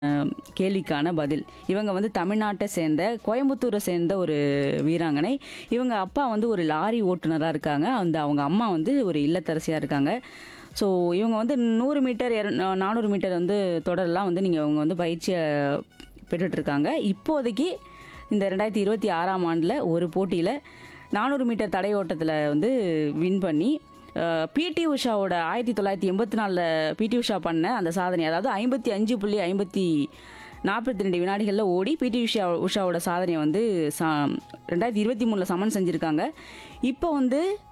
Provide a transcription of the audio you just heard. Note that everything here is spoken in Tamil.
கேள்விக்கான பதில் இவங்க வந்து தமிழ்நாட்டை சேர்ந்த கோயம்புத்தூரை சேர்ந்த ஒரு வீராங்கனை இவங்க அப்பா வந்து ஒரு லாரி ஓட்டுநராக இருக்காங்க அந்த அவங்க அம்மா வந்து ஒரு இல்லத்தரசியாக இருக்காங்க ஸோ இவங்க வந்து நூறு மீட்டர் இர நானூறு மீட்டர் வந்து தொடரெல்லாம் வந்து நீங்கள் அவங்க வந்து பயிற்சியை பெற்றுட்ருக்காங்க இப்போதைக்கு இந்த ரெண்டாயிரத்தி இருபத்தி ஆறாம் ஆண்டில் ஒரு போட்டியில் நானூறு மீட்டர் தடை ஓட்டத்தில் வந்து வின் பண்ணி பிடி உஷாவோட ஆயிரத்தி தொள்ளாயிரத்தி எண்பத்தி நாலில் பிடி உஷா பண்ண அந்த சாதனை அதாவது ஐம்பத்தி அஞ்சு புள்ளி ஐம்பத்தி நாற்பத்தி ரெண்டு வினாடிகளில் ஓடி பிடி உஷா உஷாவோட சாதனையை வந்து சா ரெண்டாயிரத்தி இருபத்தி மூணில் சமன் செஞ்சுருக்காங்க இப்போ வந்து